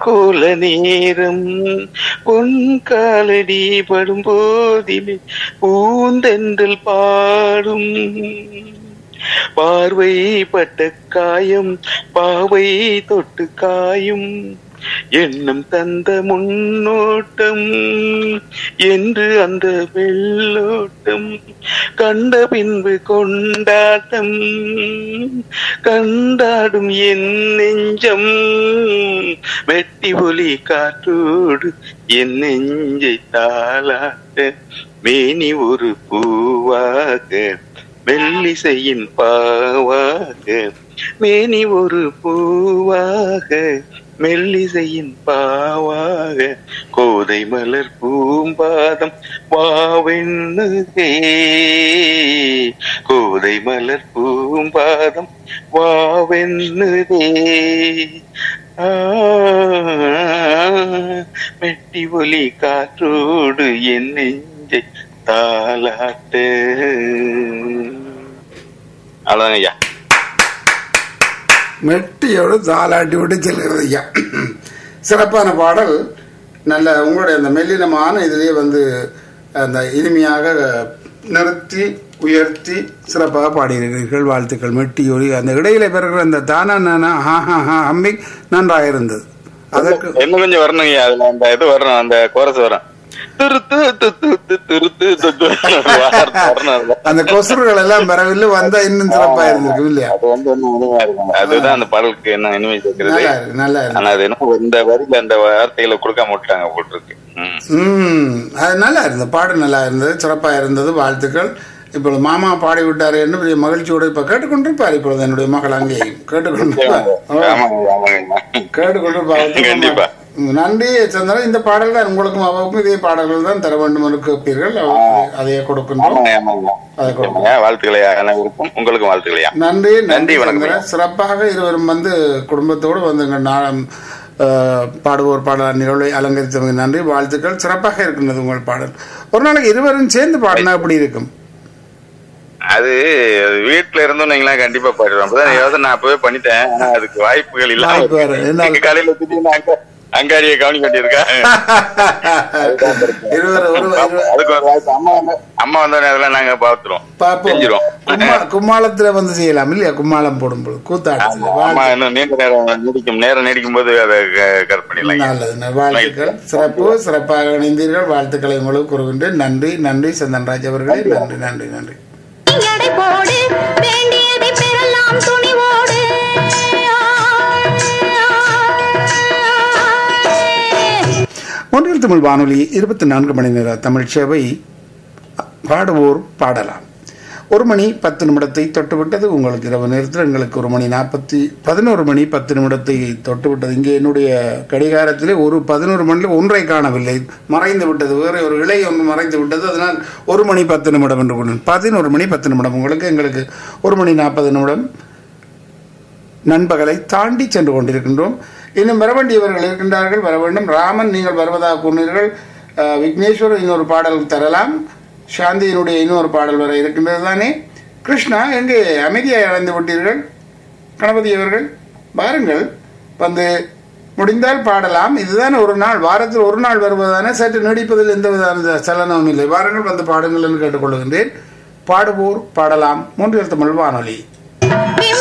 கோல நேரம் பொன் காலடி படும் போதிலே பூந்தென்றல் பாடும் பார்வை பட்ட காயம் பாவை தொட்டு காயும் எண்ணம் தந்த முன்னோட்டம் என்று அந்த வெள்ளோட்டம் கண்ட பின்பு கொண்டாட்டம் கண்டாடும் என் நெஞ்சம் வெட்டி ஒலி காற்றோடு என் நெஞ்சை தாளாட்ட மேனி ஒரு பூவாக மெல்லிசையின் பாவாக மேனி ஒரு பூவாக மெல்லிசையின் பாவாக கோதை மலர் பூம்பாதம் வாவெண்ணுகே கோதை மலர் பூம்பாதம் வாவெண்ணுதே ஆ, மெட்டி ஒலி காற்றோடு என் நெஞ்சை தாலாட்டு அவ்வளவுதாங்க ஐயா மெட்டியோடு தாளாட்டி விட்டு செல்கிறது ஐயா சிறப்பான பாடல் நல்ல உங்களுடைய அந்த மெல்லினமான இதிலேயே வந்து அந்த இனிமையாக நிறுத்தி உயர்த்தி சிறப்பாக பாடியிருக்கிறீர்கள் வாழ்த்துக்கள் மெட்டியோடி அந்த இடையில பிறகு அந்த தானா நானா ஹா ஹா ஹா அம்மி நன்றாக இருந்தது அதற்கு இன்னும் கொஞ்சம் வரணும் ஐயா அதுல அந்த இது வரணும் அந்த கோரஸ் வரும் துருத்து துத்து துருத்து துத்து வரணும் அதுல. அந்த கொசுறுகள் எல்லாம் வரவில்லை வந்தா இன்னும் சிறப்பாக இருந்திருக்கும் இல்லையா அது வந்து இன்னும் இனிமையா இருக்குங்க. அதுதான் அந்த பாடலுக்கு என்ன இனிமை சேர்க்கிறது நல்லா இருக்கு நல்லா இருக்கு ஆனா அது என்ன இந்த வரியில அந்த வார்த்தைகளை கொடுக்காம விட்டாங்க போட்டிருக்கு ம். ம் அது நல்லா இருந்தது பாடு நல்லா இருந்தது சிறப்பாக இருந்தது வாழ்த்துக்கள் இப்பொழுது மாமா பாடி விட்டாரு என்று பெரிய மகிழ்ச்சியோடு இப்ப கேட்டுக்கொண்டிருப்பார் இப்பொழுது என்னுடைய மகள் அங்கே கேட்டுக்கொண்டிருப்பார் ஆமாங்க ஆமாங்க கேட்டுக்கொண்டிருப்பார் கண்டிப்பா. நன்றி சந்திரன் இந்த பாடல் தான் உங்களுக்கும் அவருக்கும் இதே பாடல்கள் தான் தர வேண்டும் என்று கேட்பீர்கள் அவருக்கு அதையே கொடுக்கின்றோம் ஆமாங்க ஆமாங்க அதை கொடுக்கும் ஆமாங்க. வாழ்த்துக்களையா அனைவருக்கும் உங்களுக்கும் வாழ்த்துக்களையா நன்றி நன்றி நன்றி, வணக்கம். சந்திரன். சிறப்பாக இருவரும் வந்து குடும்பத்தோடு வந்து எங்கள் நாளம் அஹ், பாடுவோர் பாடல் நிகழ்வை அலங்கரித்தவங்க நன்றி வாழ்த்துக்கள் சிறப்பாக இருக்கின்றது உங்கள் பாடல் ஒரு நாளைக்கு இருவரும் சேர்ந்து பாடினா எப்படி இருக்கும் அது அது வீட்டுல இருந்தோம் நீங்களா கண்டிப்பா பாடுறோம் அப்பதான் யோசனை நான் அப்பவே பண்ணிட்டேன் ஆனா அதுக்கு வாய்ப்புகள் இல்ல வாய்ப்பு வேற. என்ன? இன்னைக்கு காலையில திடீர்னு அங்க அங்காடியை கவனிக்க வேண்டியிருக்கேன் இருவர் ஒரு இருவர் அதுக்கு ஒரு வாய்ப்பு அம்மா வந்து அம்மா வந்தோடனே அதெல்லாம் நாங்க பாத்துருவோம் பார்ப்போம் செஞ்சிரும். கும்மா கும்மாளத்துல வந்து செய்யலாம் இல்லையா கும்மாளம் போடும்போது கூத்தாட்டத்தில் அம்மா வாழ்த்து- இன்னும் நீண்ட நேரம் நீடிக்கும் நேரம் நீடிக்கும் போது அதை கரெக்ட் பண்ணிடலாம் நல்லது நல்ல வாழ்த்துக்கள் சிறப்பு சிறப்பாக இணைந்தீர்கள் வாழ்த்துக்களை உங்களுக்கு கூறுகின்றேன் நன்றி நன்றி சந்தன்ராஜ் அவர்களே நன்றி நன்றி நன்றி எடை போடு வேண்டியதை பெறலாம் துணிவோடு ஒன்றில் தமிழ் வானொலி இருபத்தி நான்கு மணி நேர தமிழ் சேவை பாடுவோர் பாடலாம் ஒரு மணி பத்து நிமிடத்தை தொட்டுவிட்டது உங்களுக்கு இரவு நேரத்தில் எங்களுக்கு ஒரு மணி நாற்பத்தி பதினோரு மணி பத்து நிமிடத்தை தொட்டுவிட்டது இங்கே என்னுடைய கடிகாரத்திலே ஒரு பதினோரு மணியில் ஒன்றை காணவில்லை மறைந்து விட்டது வேறு ஒரு இலை ஒன்று மறைந்து விட்டது அதனால் ஒரு மணி பத்து நிமிடம் என்று கொண்டு பதினோரு மணி பத்து நிமிடம் உங்களுக்கு எங்களுக்கு ஒரு மணி நாற்பது நிமிடம் நண்பகலை தாண்டி சென்று கொண்டிருக்கின்றோம் இன்னும் வர வேண்டியவர்கள் இருக்கின்றார்கள் வர வேண்டும் ராமன் நீங்கள் வருவதாக கூறினீர்கள் அஹ், விக்னேஸ்வரர் இன்னொரு பாடல் தரலாம் சாந்தியினுடைய இன்னொரு பாடல் வர இருக்கின்றது தானே கிருஷ்ணா எங்கே அமைதியாக இழந்து விட்டீர்கள் கணபதி அவர்கள் வாருங்கள் வந்து முடிந்தால் பாடலாம் இதுதான் ஒரு நாள் வாரத்தில் ஒரு நாள் வருவதானே சற்று நீடிப்பதில் எந்த வித சலனமும் இல்லை வாருங்கள் வந்து பாடுங்கள் என்று கேட்டுக்கொள்கின்றேன் பாடுவோர் பாடலாம் மூன்றில் தமிழ் வானொலி